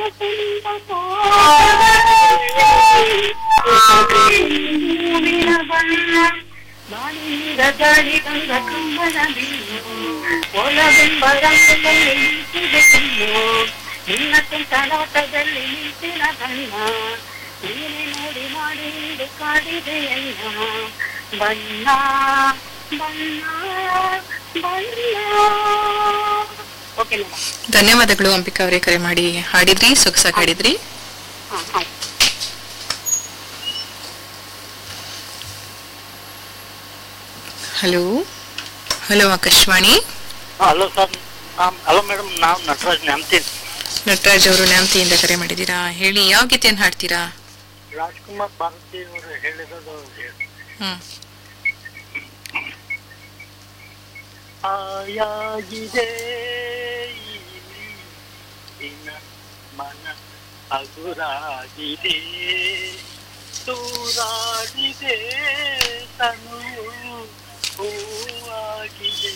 ತುಂಬ ಹೂವಿನ ಬಣ್ಣ ಗಾಳಿಯಿಂದ ಗಾಳಿ ಬಂದ ಕಂಬನ ಬೀರು ಒಳಗೆಂಬ ರಂಗದಲ್ಲಿ ನಿಂತಿದೆ ಕಣ್ಣು ನಿನ್ನ ತುಂಟಲಾಟದಲ್ಲಿ ನಿಂತಿನ ಬಣ್ಣ ನೀನೆ ನೋಡಿ ಮಾಡಿ ಹಿಂದೆ ಕಾಡಿದೆ ಎನ್ನ ಬಣ್ಣ ಬಣ್ಣ ಬಣ್ಣ ಓಕೆ ಮೇಡಮ್ ಧನ್ಯವಾದಗಳು ಅಂಬಿಕಾ ಅವರೇ ಕರೆ ಮಾಡಿ ಹಾಡಿದ್ರಿ ಸೊಗಸಾಗಿ ಹಾಡಿದ್ರಿ ಹಾಂ ಆಯ್ತು hello hello Akashvani hello sir hello madam ನಾವು ನಟರಾಜ್ ನೆಮ್ತೀನಿ ನಟರಾಜ್ ಅವರು ನ್ಯಾಮತಿಯಿಂದ ಕರೆ ಮಾಡಿದ್ದೀರಾ ಹೇಳಿ ಯಾವ ಗೀತೆಯನ್ನು ಹಾಡ್ತೀರಾ ರಾಜ್ಕುಮಾರ್ ಭಾರತಿ ಅವರು ಹೇಳಿರೋದು ಹ್ಮ್ ಆಯಾಗಿದೆ ಈ ದಿನ ಮನ ಹಗುರಾಗಿದೆ ತೂರಾಡಿದೆ ತನು ಹೂವಾಗಿದೆ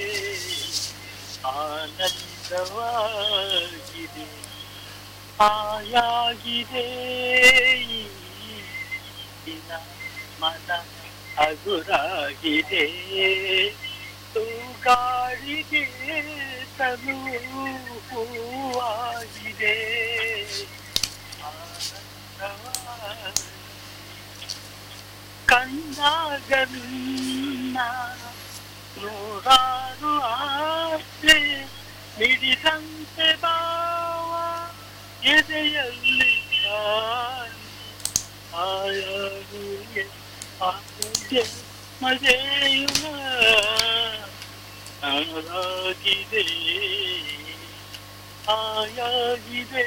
ಆನಂದವಾಗಿದೆ ಆಯಾಗಿದೆ ಈ ದಿನ ಮನ ಹಗುರಾಗಿದೆ ತೂಗಾಡಿದೆ ತನು ಹೂವಾಗಿದೆ ಆನಂದವಾಗಿದೆ. ಕಂಡಾಗ ನಿನ್ನ ನೂರಾರು ಆಸೆ ಮಿಡಿದಂತೆ ಬಾವ ಎದೆಯಲ್ಲಿ ಕಾಣಿ ಆಯಾಗುವೆ ಆರೋಗ್ಯ ಮಜೆಯುವ ಆಗಿದೆ ಆಯಾಗಿದೆ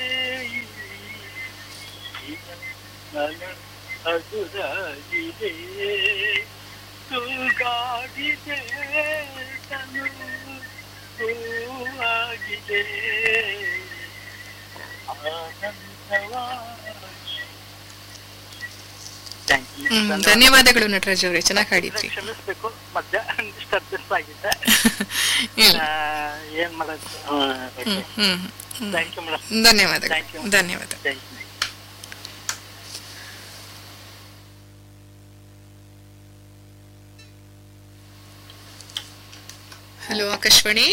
ನನ್ನ ಹಗುರಾಗಿದೆ ತೂಗಾಡಿದೆ ತನು ಹೂವಾಗಿದೆ ಆನಂದವಾಗಿ ಹ್ಮ್ ಧನ್ಯವಾದಗಳು ನಟರಾಜ್ ಅವರೇ ಚೆನ್ನಾಗಿ ಹಾಡಿದ್ರಿ ಕ್ಷಮಿಸ್ಬೇಕು ಮಧ್ಯ ಡಿಸ್ಟರ್ಬೆನ್ಸ್ ಆಗಿದೆ ಹೇಳಿ. ಆ, ಏನ್ ಮಾಡೋದು ಹ್ಮ್ ಹ್ಮ್ ಹ್ಮ್. ಥ್ಯಾಂಕ್ ಯು ಮೇಡಮ್ ಧನ್ಯವಾದಗಳು Thank you. ಧನ್ಯವಾದ ಥ್ಯಾಂಕ್ ಯು ಹಲೋ ಆಕಾಶವಾಣಿ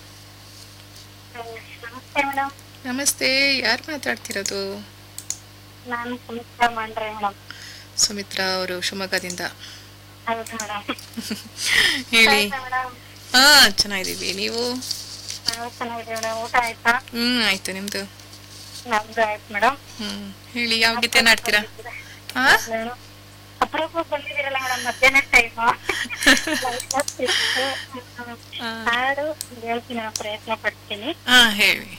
ನಮಸ್ತೆ ಮೇಡಮ್ ನಮಸ್ತೆ ಯಾರು ಮಾತಾಡ್ತಿರೋದು ನಾನು ಸುಮಿತ್ರಾ ಮಾಡ್ರೆ ಮೇಡಮ್ ಸುಮಿತ್ರಾ ಅವರು ಶಿವಮೊಗ್ಗದಿಂದ ಹೌದು ಮೇಡಮ್ ಹೇಳಿ ಮೇಡಮ್ ಹಾ ಚೆನ್ನಾಗಿದ್ದೀವಿ ನೀವು ನಾವು ಚೆನ್ನಾಗಿದೆ ಮೇಡಮ್ ಊಟ ಆಯ್ತಾ ಹ್ಮ್ ಆಯ್ತು ನಿಮ್ದು ನಮ್ದು ಆಯ್ತು ಮೇಡಮ್ ಹ್ಮ್ ಹೇಳಿ ಯಾವ ಗೀತೆ ಹಾಡ್ತೀರಾ ಹಾ ಅಪರೂಪ ಬಂದಿದ್ದೀರಲ್ಲ ಮೇಡಮ್ ಮಧ್ಯಾಹ್ನ ಟೈಮ್ ಆ. ಹಾಡು ಹೇಳ್ತೀನಿ ನಾನು ಪ್ರಯತ್ನ ಪಡ್ತೀನಿ ಹಾ ಹೇಳಿ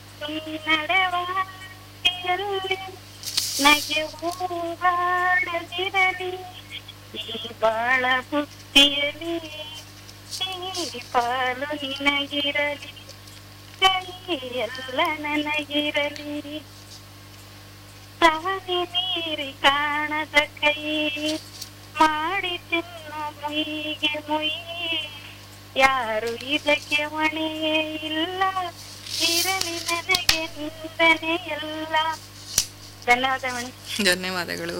ನಡೆವಾಡಿಯಲ್ಲಿ ನಗೆ ಹೂವಾಡದಿರಲಿ ಈ ಬಾಳ ಬುತ್ತಿಯಲಿ ಈ ಪಾಲು ನಿನಗಿರಲಿ ಕೈ ಎಲ್ಲ ನನಗಿರಲಿ ಸವನಿ ನೀರಿ ಕಾಣದ ಕೈ ಮಾಡಿ ತಿನ್ನು ಮುಯಿಗೆ ಮುಯಿ ಯಾರು ಇದಕ್ಕೆ ಮಣೆಯೇ ಇಲ್ಲ ಇರಲಿ ನನಗೆ ನಿಂದನೆ ಎಲ್ಲ ಧನ್ಯವಾದ ಮೇಡಮ್ ಧನ್ಯವಾದಗಳು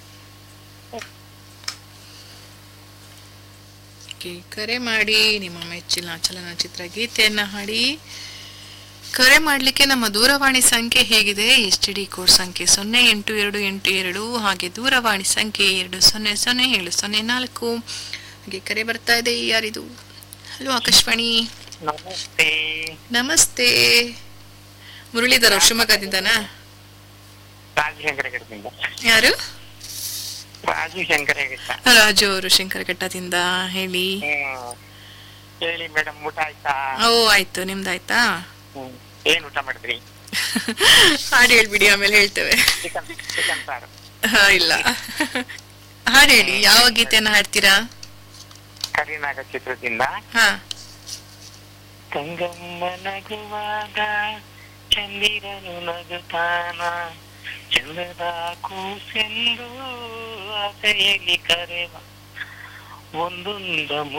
Okay, ಕರೆ ಮಾಡಿ ನಿಮ್ಮ ಮೆಚ್ಚಿನ ಚಲನಚಿತ್ರ ಗೀತೆಯನ್ನ ಹಾಡಿ ಕರೆ ಮಾಡಲಿಕ್ಕೆ ನಮ್ಮ ದೂರವಾಣಿ ಸಂಖ್ಯೆ ಹೇಗಿದೆ ಎಸ್ ಟಿ ಡಿ ಕೋಡ್ ಸಂಖ್ಯೆ ಸೊನ್ನೆ ಎಂಟು ಎರಡು ಎಂಟು ಎರಡು ಹಾಗೆ ದೂರವಾಣಿ ಸಂಖ್ಯೆ ಎರಡು ಸೊನ್ನೆ ಸೊನ್ನೆ ಏಳು ಸೊನ್ನೆ ನಾಲ್ಕು ಹಾಗೆ ಕರೆ ಬರ್ತಾ ಇದೆ ಯಾರಿದು ಹಲೋ ಆಕಾಶವಾಣಿ ನಮಸ್ತೆ ನಮಸ್ತೆ ಮುರಳೀಧರ್ ಅವ್ರು ಶಿವಮೊಗ್ಗದಿಂದನಾ ರಾಜು ಶಂಕರಘಟ್ಟದಿಂದ ಯಾರು ರಾಜು ಶಂಕರಘಟ್ಟ ರಾಜು ಅವರು ಶಂಕರಘಟ್ಟದಿಂದ ಹೇಳಿ ಹ್ಮ್ ಹೇಳಿ ಮೇಡಮ್ ಊಟ ಆಯ್ತಾ ಓ ಆಯ್ತು ನಿಮ್ದಾಯ್ತಾ ಹ್ಮ್ ಏನ್ ಊಟ ಮಾಡಿದ್ರಿ ಹಾಡು ಹೇಳ್ಬಿಡಿ ಆಮೇಲೆ ಹೇಳ್ತೇವೆ ಚಿಕನ್ ಚಿಕನ್ ಸಾರು ಹಾ, ಇಲ್ಲ ಹಾಡು ಹೇಳಿ ಯಾವ ಗೀತೆಯನ್ನ ಹಾಡ್ತೀರಾ ಕರಿನಾಗ ಚಿತ್ರದಿಂದ ಹಾ ಗಂಗಮ್ಮ ನಗುವಾಗ ಚಂದಿರನು ನಗುತ್ತಾನ ಚಂದದ ಕೂಸೆಂದು ಆಸೆಯಲ್ಲಿ ಕರೆವ ಒಂದೊಂದ